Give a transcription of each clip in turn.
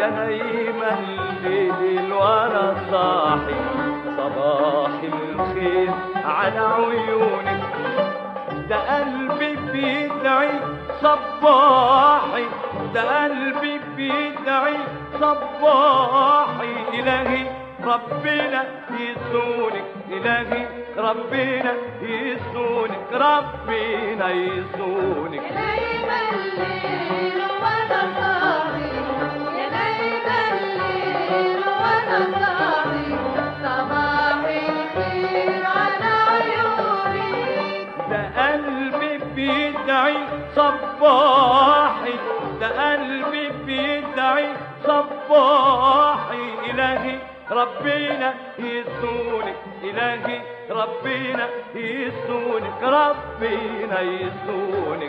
يا نايمة الليل وانا صاحي صباح الخير على عيونك ده قلبي بيدعي صباحي ده قلبي بيدعي صباحي إلهي ربنا يسونك إلهي ربنا يسونك ربنا يسونك نايم الليل وانا صاحي يا نايم الليل وانا صاحي صباح الخير على عيوني ده قلبي بيدعي صباحي ده قلبي بيدعي صباحي إلهي ربنا يسونك إلهي ربنا يسونك ربنا يسونك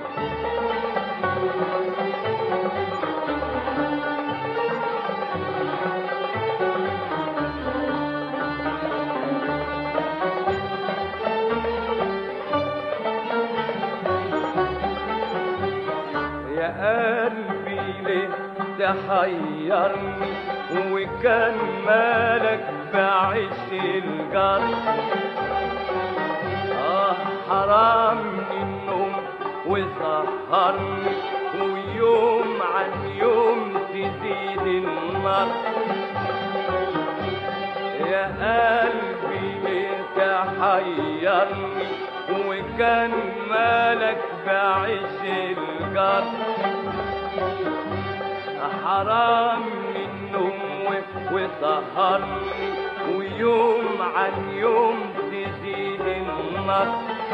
يا قلبي ليه تحيرني وكان مالك بعيش الجر آه حرام النوم وسهرني ويوم عن يوم تزيد النار يا قلبي ليه تحيرني وكان مالك بعيش الجر حرام النوم وسهرني ويوم عن يوم تزيد النار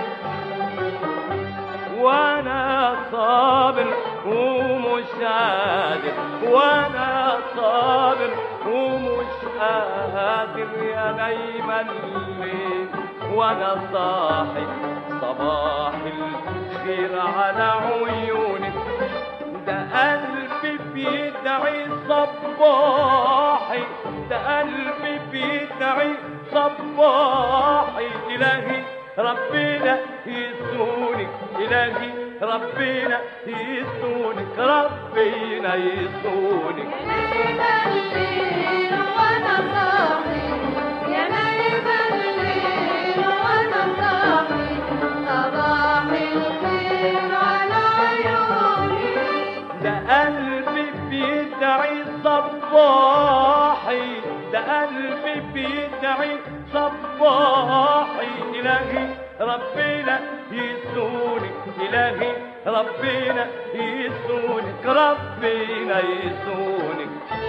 وانا صابر ومش قادر وانا صابر ومش قادر يا نايم الليل وانا صاحي صباح الخير على عيونك ده قلبي بيدعي صباحي ده قلبي بيدعي صباحي إلهي ربنا يسونك إلهي ربنا يسونك ربنا يسونك يا نايم الليل وانا صاحي يا نايم الليل وانا صاحي صباح الخير على عيوني ده قلبي بيدعي صباحي ده قلبي بيدعي صباحي إلهي ربنا يسونك إلهي ربنا يسونك ربنا يسونك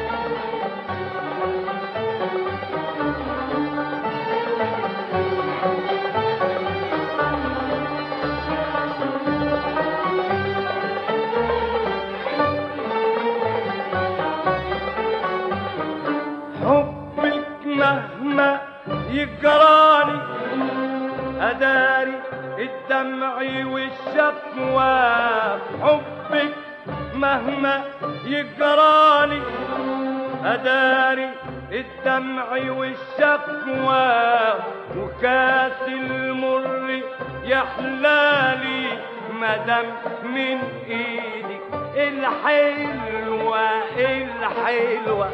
حبك مهما يجراني أداري الدمع والشكوى حبك مهما يجراني أداري الدمع والشكوى وكاس المر يحلالي مدام من ايدك الحلوة الحلوة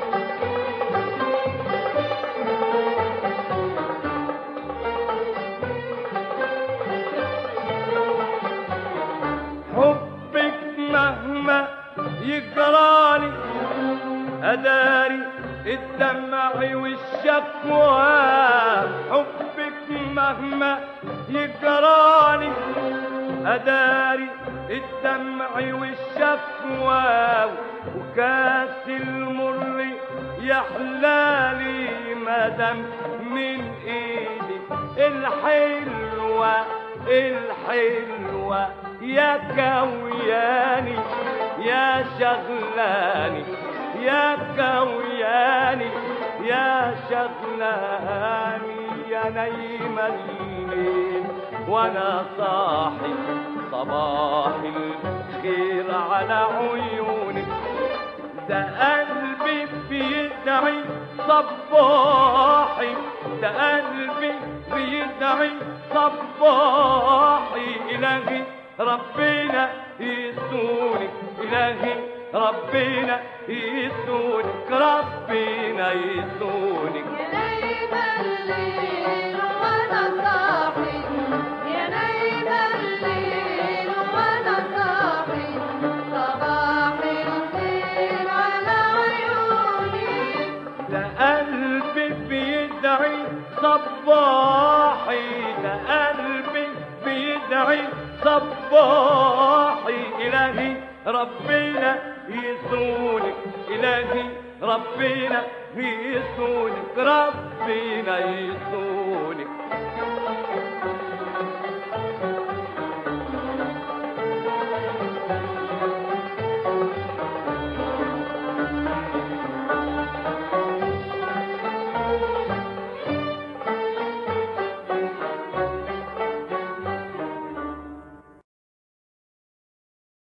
حبك مهما يجراني أداري الدمع والشكوى حبك مهما يجراني أداري الدمع والشكوى وكاس المر يحلالي مدام من ايدي الحلوة الحلوة يا كوياني يا شغلاني يا كوياني يا شغلاني يا نايم الليل وانا صاحي صباح الخير على عيونك ده قلبي بيدعي صباحي ده قلبي بيدعي صباحي إلهي ربنا يسونك إلهي ربنا يسونك ربنا يسونك يا نايم الليل وانا صاحي يا نايم الليل وانا صاحي صباح الخير على عيوني ده قلبي بيدعي صباحي ده قلبي بيدعي صباحي إلهي ربنا يسونك إلهي ربنا يسونك ربنا يسونك